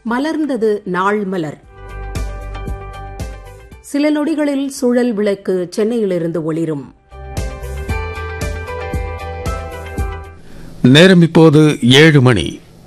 மலர்ந்தது நாள் மலர் சில நொடிகளில் சுழல் விளக்கு சென்னையிலிருந்து ஒளிரும் நேரம் இப்போது ஏழு மணி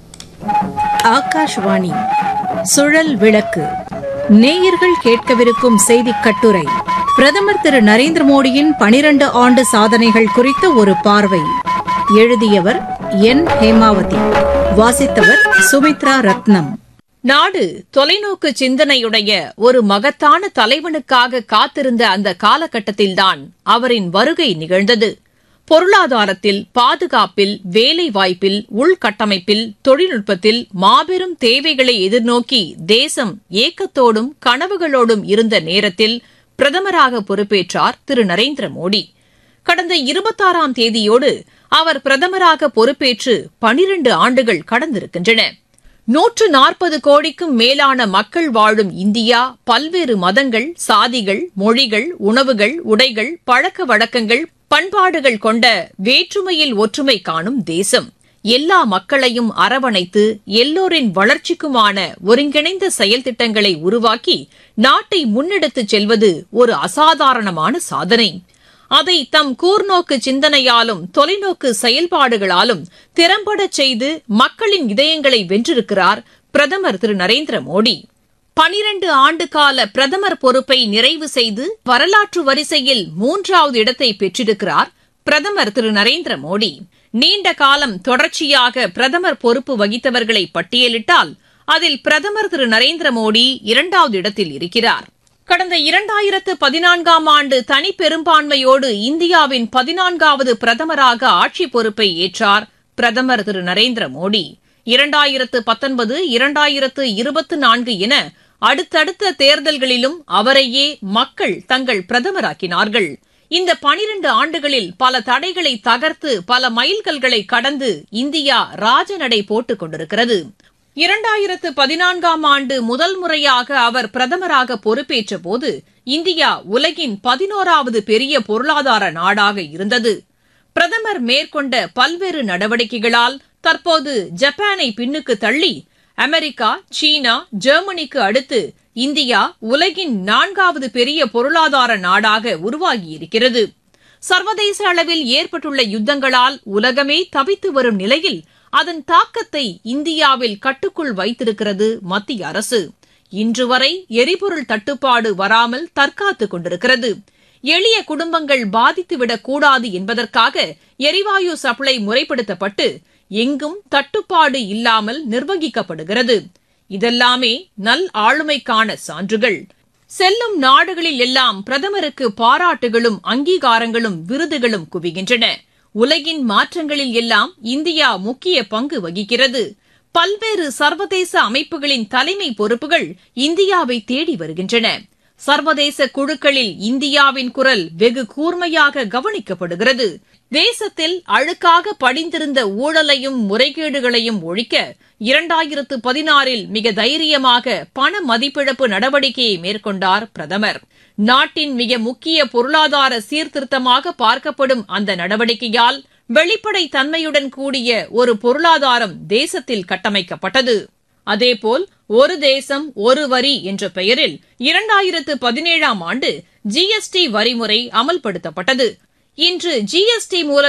ஆகாஷ்வாணி சுழல் விளக்கு நேயர்கள் கேட்கவிருக்கும் செய்திக் கட்டுரை பிரதமர் திரு நரேந்திர மோடியின் பனிரண்டு ஆண்டு சாதனைகள் குறித்த ஒரு பார்வை எழுதியவர் என் ஹேமாவதி வாசித்தவர் சுமித்ரா ரத்னம் நாடு தொலைநோக்கு சிந்தனையுடைய ஒரு மகத்தான தலைவனுக்காக காத்திருந்த அந்த காலகட்டத்தில்தான் அவரின் வருகை நிகழ்ந்தது பொருளாதாரத்தில் பாதுகாப்பில் வேலைவாய்ப்பில் உள்கட்டமைப்பில் தொழில்நுட்பத்தில் மாபெரும் தேவைகளை எதிர்நோக்கி தேசம் ஏக்கத்தோடும் கனவுகளோடும் இருந்த நேரத்தில் பிரதமராக பொறுப்பேற்றார் திரு நரேந்திர மோடி கடந்த இருபத்தாறாம் தேதியோடு அவர் பிரதமராக பொறுப்பேற்று பனிரண்டு ஆண்டுகள் கடந்திருக்கின்றன நூற்று நாற்பது கோடிக்கும் மேலான மக்கள் வாழும் இந்தியா பல்வேறு மதங்கள் சாதிகள் மொழிகள் உணவுகள் உடைகள் பழக்க வழக்கங்கள் பண்பாடுகள் கொண்ட வேற்றுமையில் ஒற்றுமை காணும் தேசம் எல்லா மக்களையும் அரவணைத்து எல்லோரின் வளர்ச்சிக்குமான ஒருங்கிணைந்த செயல் திட்டங்களை உருவாக்கி நாட்டை முன்னெடுத்துச் செல்வது ஒரு அசாதாரணமான சாதனை அதை தம் கூர்நோக்கு சிந்தனையாலும் தொலைநோக்கு செயல்பாடுகளாலும் திறம்படச் செய்து மக்களின் இதயங்களை வென்றிருக்கிறார் பிரதமர் திரு நரேந்திர மோடி பனிரண்டு ஆண்டுகால பிரதமர் பொறுப்பை நிறைவு செய்து வரலாற்று வரிசையில் மூன்றாவது இடத்தை பெற்றிருக்கிறார் பிரதமர் திரு நரேந்திர மோடி நீண்ட காலம் தொடர்ச்சியாக பிரதமர் பொறுப்பு வகித்தவர்களை பட்டியலிட்டால் அதில் பிரதமர் திரு நரேந்திர மோடி இரண்டாவது இடத்தில் இருக்கிறார் கடந்த இரண்டாயிரத்து பதினான்காம் ஆண்டு தனிப்பெரும்பான்மையோடு இந்தியாவின் பதினான்காவது பிரதமராக ஆட்சி பொறுப்பை ஏற்றார் பிரதமர் திரு நரேந்திர மோடி இரண்டாயிரத்து பத்தொன்பது இரண்டாயிரத்து இருபத்தி நான்கு என அடுத்தடுத்த தேர்தல்களிலும் அவரையே மக்கள் தங்கள் பிரதமராக்கினார்கள் இந்த பனிரண்டு ஆண்டுகளில் பல தடைகளை தகர்த்து பல மைல்கல்களை கடந்து இந்தியா ராஜநடை போட்டுக் கொண்டிருக்கிறது இரண்டாயிரத்து பதினான்காம் ஆண்டு முதல் முறையாக அவர் பிரதமராக பொறுப்பேற்ற போது இந்தியா உலகின் பதினோராவது பெரிய பொருளாதார நாடாக இருந்தது பிரதமர் மேற்கொண்ட பல்வேறு நடவடிக்கைகளால் தற்போது ஜப்பானை பின்னுக்கு தள்ளி அமெரிக்கா சீனா ஜெர்மனிக்கு அடுத்து இந்தியா உலகின் நான்காவது பெரிய பொருளாதார நாடாக உருவாகியிருக்கிறது சர்வதேச அளவில் ஏற்பட்டுள்ள யுத்தங்களால் உலகமே தவித்து வரும் நிலையில் அதன் தாக்கத்தை இந்தியாவில் கட்டுக்குள் வைத்திருக்கிறது மத்திய அரசு இன்று வரை எரிபொருள் தட்டுப்பாடு வராமல் தற்காத்துக் கொண்டிருக்கிறது எளிய குடும்பங்கள் பாதித்துவிடக் கூடாது என்பதற்காக எரிவாயு சப்ளை முறைப்படுத்தப்பட்டு எங்கும் தட்டுப்பாடு இல்லாமல் நிர்வகிக்கப்படுகிறது இதெல்லாமே நல் ஆளுமைக்கான சான்றுகள் செல்லும் நாடுகளில் எல்லாம் பிரதமருக்கு பாராட்டுகளும் அங்கீகாரங்களும் விருதுகளும் குவிகின்றன உலகின் மாற்றங்களில் எல்லாம் இந்தியா முக்கிய பங்கு வகிக்கிறது பல்வேறு சர்வதேச அமைப்புகளின் தலைமை பொறுப்புகள் இந்தியாவை தேடி வருகின்றன சர்வதேச குழுக்களில் இந்தியாவின் குரல் வெகு கூர்மையாக கவனிக்கப்படுகிறது தேசத்தில் அழுக்காக படிந்திருந்த ஊழலையும் முறைகேடுகளையும் ஒழிக்க இரண்டாயிரத்து பதினாறில் மிக தைரியமாக பண மதிப்பிழப்பு நடவடிக்கையை மேற்கொண்டார் பிரதமர் நாட்டின் மிக முக்கிய பொருளாதார சீர்திருத்தமாக பார்க்கப்படும் அந்த நடவடிக்கையால் வெளிப்படை தன்மையுடன் கூடிய ஒரு பொருளாதாரம் தேசத்தில் கட்டமைக்கப்பட்டது அதேபோல் ஒரு தேசம் ஒரு வரி என்ற பெயரில் இரண்டாயிரத்து பதினேழாம் ஆண்டு ஜிஎஸ்டி வரிமுறை அமல்படுத்தப்பட்டது இன்று ஜிஎஸ்டி மூலம்